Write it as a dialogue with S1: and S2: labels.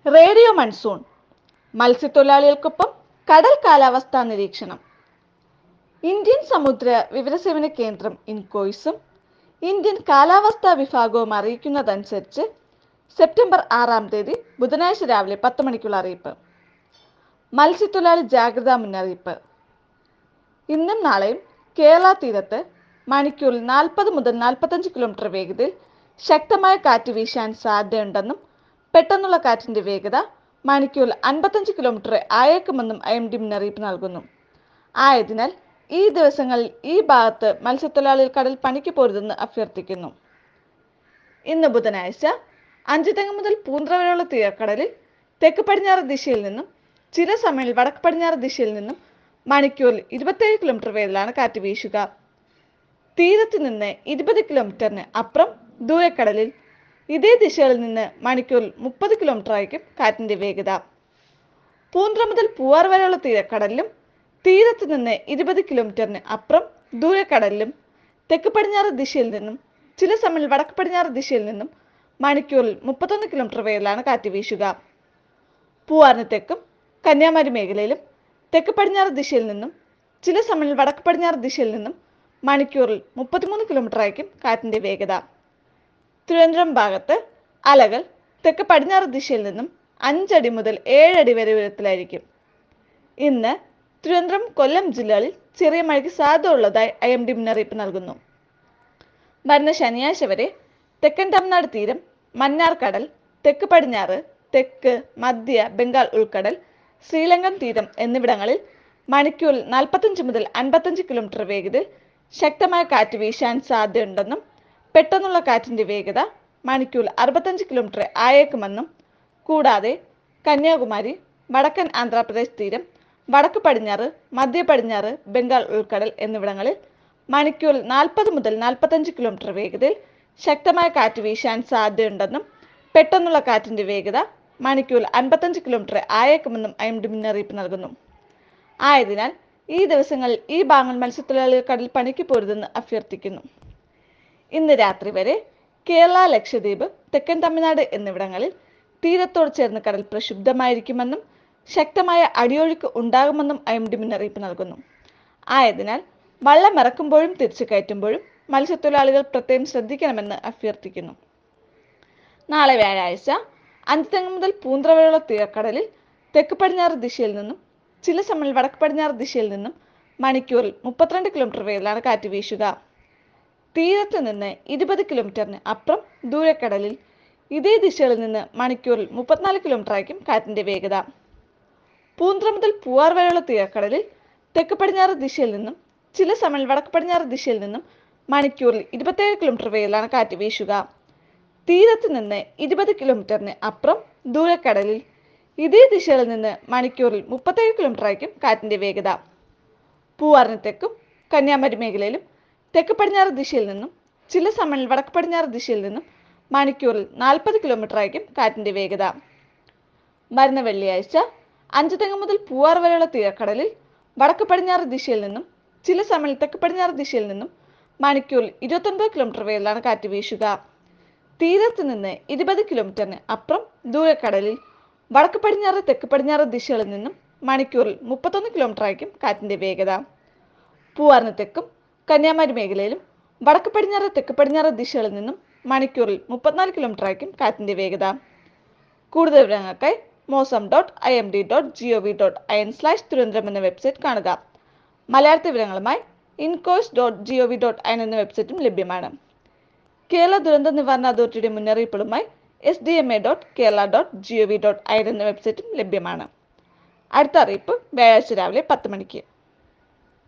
S1: radio monsoon മത്സ്യത്തൊഴിലാളികൾക്കൊപ്പം കടൽ കാലാവസ്ഥാ നിരീക്ഷണം ഇന്ത്യൻ സമുദ്ര വിവരസേവന കേന്ദ്രം ഇൻകോയ്സും ഇന്ത്യൻ കാലാവസ്ഥാ വിഭാഗവും അറിയിക്കുന്നതനുസരിച്ച് സെപ്റ്റംബർ ആറാം തീയതി ബുധനാഴ്ച രാവിലെ പത്ത് മണിക്കുള്ള അറിയിപ്പ് മത്സ്യത്തൊഴിലാളി ജാഗ്രതാ മുന്നറിയിപ്പ് ഇന്നും നാളെയും കേരള തീരത്ത് മണിക്കൂറിൽ നാൽപ്പത് മുതൽ നാൽപ്പത്തഞ്ച് കിലോമീറ്റർ വേഗതയിൽ ശക്തമായ കാറ്റ് വീശാൻ സാധ്യതയുണ്ടെന്നും പെട്ടെന്നുള്ള കാറ്റിന്റെ വേഗത മണിക്കൂറിൽ അൻപത്തഞ്ച് കിലോമീറ്റർ ആയേക്കുമെന്നും ഐ എം ഡി മുന്നറിയിപ്പ് നൽകുന്നു ആയതിനാൽ ഈ ദിവസങ്ങളിൽ ഈ ഭാഗത്ത് മത്സ്യത്തൊഴിലാളികൾ കടൽ പണിക്ക് പോരുതെന്ന് അഭ്യർത്ഥിക്കുന്നു ഇന്ന് ബുധനാഴ്ച അഞ്ചുതെങ്ങ് മുതൽ പൂന്ത്ര വരെയുള്ള തീരക്കടലിൽ തെക്ക് പടിഞ്ഞാറ് ദിശയിൽ നിന്നും ചില സമയങ്ങളിൽ വടക്ക് പടിഞ്ഞാറ് ദിശയിൽ നിന്നും മണിക്കൂറിൽ ഇരുപത്തേഴ് കിലോമീറ്റർ വേഗത്തിലാണ് കാറ്റ് വീശുക തീരത്ത് നിന്ന് ഇരുപത് കിലോമീറ്ററിന് അപ്പുറം ദൂരക്കടലിൽ ഇതേ ദിശകളിൽ നിന്ന് മണിക്കൂറിൽ മുപ്പത് കിലോമീറ്റർ ആയിരിക്കും കാറ്റിന്റെ വേഗത പൂന്ത്ര മുതൽ പൂവാർ വരെയുള്ള തീരക്കടലിലും തീരത്ത് നിന്ന് ഇരുപത് കിലോമീറ്ററിന് അപ്പുറം ദൂരക്കടലിലും തെക്ക് പടിഞ്ഞാറ് ദിശയിൽ നിന്നും ചില സമയങ്ങളിൽ വടക്ക് പടിഞ്ഞാറ് ദിശയിൽ നിന്നും മണിക്കൂറിൽ മുപ്പത്തൊന്ന് കിലോമീറ്റർ വേഗത്തിലാണ് കാറ്റ് വീശുക പൂവാറിന് തെക്കും കന്യാകുമാരി മേഖലയിലും തെക്ക് പടിഞ്ഞാറ് ദിശയിൽ നിന്നും ചില സമയങ്ങളിൽ വടക്ക് പടിഞ്ഞാറ് ദിശയിൽ നിന്നും മണിക്കൂറിൽ മുപ്പത്തിമൂന്ന് കിലോമീറ്റർ ആയിരിക്കും കാറ്റിന്റെ വേഗത തിരുവനന്തപുരം ഭാഗത്ത് അലകൾ തെക്ക് പടിഞ്ഞാറ് ദിശയിൽ നിന്നും അഞ്ചടി മുതൽ ഏഴടി വരെ ഉയരത്തിലായിരിക്കും ഇന്ന് തിരുവനന്തപുരം കൊല്ലം ജില്ലകളിൽ ചെറിയ മഴയ്ക്ക് സാധ്യത ഉള്ളതായി ഐ എം ഡി മുന്നറിയിപ്പ് നൽകുന്നു വരുന്ന ശനിയാഴ്ച വരെ തെക്കൻ തമിഴ്നാട് തീരം മന്നാർ കടൽ തെക്ക് പടിഞ്ഞാറ് തെക്ക് മധ്യ ബംഗാൾ ഉൾക്കടൽ ശ്രീലങ്കൻ തീരം എന്നിവിടങ്ങളിൽ മണിക്കൂറിൽ നാൽപ്പത്തഞ്ച് മുതൽ അൻപത്തഞ്ച് കിലോമീറ്റർ വേഗതയിൽ ശക്തമായ കാറ്റ് വീശാൻ സാധ്യതയുണ്ടെന്നും പെട്ടെന്നുള്ള കാറ്റിന്റെ വേഗത മണിക്കൂറിൽ അറുപത്തഞ്ച് കിലോമീറ്റർ ആയേക്കുമെന്നും കൂടാതെ കന്യാകുമാരി വടക്കൻ ആന്ധ്രാപ്രദേശ് തീരം വടക്ക് പടിഞ്ഞാറ് മധ്യ പടിഞ്ഞാറ് ബംഗാൾ ഉൾക്കടൽ എന്നിവിടങ്ങളിൽ മണിക്കൂറിൽ നാൽപ്പത് മുതൽ നാൽപ്പത്തഞ്ച് കിലോമീറ്റർ വേഗതയിൽ ശക്തമായ കാറ്റ് വീശാൻ സാധ്യതയുണ്ടെന്നും പെട്ടെന്നുള്ള കാറ്റിന്റെ വേഗത മണിക്കൂറിൽ അൻപത്തഞ്ച് കിലോമീറ്റർ ആയേക്കുമെന്നും ഐ എം ഡി മുന്നറിയിപ്പ് നൽകുന്നു ആയതിനാൽ ഈ ദിവസങ്ങളിൽ ഈ ഭാഗങ്ങൾ മത്സ്യത്തൊഴിലാളികൾ കടൽ പണിക്ക് പോരുതെന്ന് അഭ്യർത്ഥിക്കുന്നു ഇന്ന് രാത്രി വരെ കേരള ലക്ഷദ്വീപ് തെക്കൻ തമിഴ്നാട് എന്നിവിടങ്ങളിൽ തീരത്തോട് ചേർന്ന് കടൽ പ്രക്ഷുബ്ധമായിരിക്കുമെന്നും ശക്തമായ അടിയൊഴുക്ക് ഉണ്ടാകുമെന്നും ഐ എം ഡി മുന്നറിയിപ്പ് നൽകുന്നു ആയതിനാൽ വള്ളം ഇറക്കുമ്പോഴും തിരിച്ചു കയറ്റുമ്പോഴും മത്സ്യത്തൊഴിലാളികൾ പ്രത്യേകം ശ്രദ്ധിക്കണമെന്ന് അഭ്യർത്ഥിക്കുന്നു നാളെ വ്യാഴാഴ്ച അഞ്ചുതെങ്ങ് മുതൽ പൂന്ത്ര വരെയുള്ള തീരക്കടലിൽ തെക്ക് പടിഞ്ഞാറ് ദിശയിൽ നിന്നും ചില സമയങ്ങളിൽ വടക്ക് പടിഞ്ഞാറ് ദിശയിൽ നിന്നും മണിക്കൂറിൽ മുപ്പത്തിരണ്ട് കിലോമീറ്റർ വേഗത്തിലാണ് കാറ്റ് വീശുക തീരത്ത് നിന്ന് ഇരുപത് കിലോമീറ്ററിന് അപ്പുറം ദൂരക്കടലിൽ ഇതേ ദിശകളിൽ നിന്ന് മണിക്കൂറിൽ മുപ്പത്തിനാല് കിലോമീറ്റർ ആയിരിക്കും കാറ്റിന്റെ വേഗത പൂന്ത്ര മുതൽ പൂവാർ വരെയുള്ള തീരക്കടലിൽ തെക്ക് പടിഞ്ഞാറ് ദിശയിൽ നിന്നും ചില സമയങ്ങളിൽ വടക്ക് പടിഞ്ഞാറ് ദിശയിൽ നിന്നും മണിക്കൂറിൽ ഇരുപത്തേഴ് കിലോമീറ്റർ വേഗത്തിലാണ് കാറ്റ് വീശുക തീരത്ത് നിന്ന് ഇരുപത് കിലോമീറ്ററിന് അപ്പുറം ദൂരക്കടലിൽ ഇതേ ദിശകളിൽ നിന്ന് മണിക്കൂറിൽ മുപ്പത്തേഴ് കിലോമീറ്റർ ആയിരിക്കും കാറ്റിന്റെ വേഗത പൂവാറിന് തെക്കും കന്യാകുമാരി മേഖലയിലും തെക്ക് പടിഞ്ഞാറ് ദിശയിൽ നിന്നും ചില സമയങ്ങളിൽ വടക്ക് പടിഞ്ഞാറ് ദിശയിൽ നിന്നും മണിക്കൂറിൽ നാൽപ്പത് കിലോമീറ്റർ ആയിരിക്കും കാറ്റിന്റെ വേഗത വരുന്ന വെള്ളിയാഴ്ച അഞ്ചു തെങ്ങ് മുതൽ പൂവാർ വരെയുള്ള തീരക്കടലിൽ വടക്ക് പടിഞ്ഞാറ് ദിശയിൽ നിന്നും ചില സമയങ്ങളിൽ തെക്ക് പടിഞ്ഞാറ് ദിശയിൽ നിന്നും മണിക്കൂറിൽ ഇരുപത്തൊൻപത് കിലോമീറ്റർ വേഗത്തിലാണ് കാറ്റ് വീശുക തീരത്ത് നിന്ന് ഇരുപത് കിലോമീറ്ററിന് അപ്പുറം ദൂരക്കടലിൽ വടക്ക് പടിഞ്ഞാറ് തെക്ക് പടിഞ്ഞാറ് ദിശകളിൽ നിന്നും മണിക്കൂറിൽ മുപ്പത്തൊന്ന് കിലോമീറ്റർ ആയിരിക്കും കാറ്റിന്റെ വേഗത പൂവാറിന് തെക്കും കന്യാകുമാരി മേഖലയിലും വടക്ക് പടിഞ്ഞാറ് തെക്ക് പടിഞ്ഞാറ് ദിശകളിൽ നിന്നും മണിക്കൂറിൽ മുപ്പത്തിനാല് കിലോമീറ്റർ ആയിരിക്കും കാറ്റിന്റെ വേഗത കൂടുതൽ വിവരങ്ങൾക്കായി mausam dot I M D dot G O V dot I N slash Thiruvananthapuram എന്ന വെബ്സൈറ്റ് കാണുക മലയാളത്തെ വിവരങ്ങളുമായി INCOIS dot G O V dot I N എന്ന വെബ്സൈറ്റും ലഭ്യമാണ് കേരള ദുരന്ത നിവാരണ അതോറിറ്റിയുടെ മുന്നറിയിപ്പുകളുമായി S D M A dot Kerala dot G O V dot I N എന്ന വെബ്സൈറ്റും ലഭ്യമാണ് അടുത്ത അറിയിപ്പ് വ്യാഴാഴ്ച രാവിലെ പത്ത് മണിക്ക്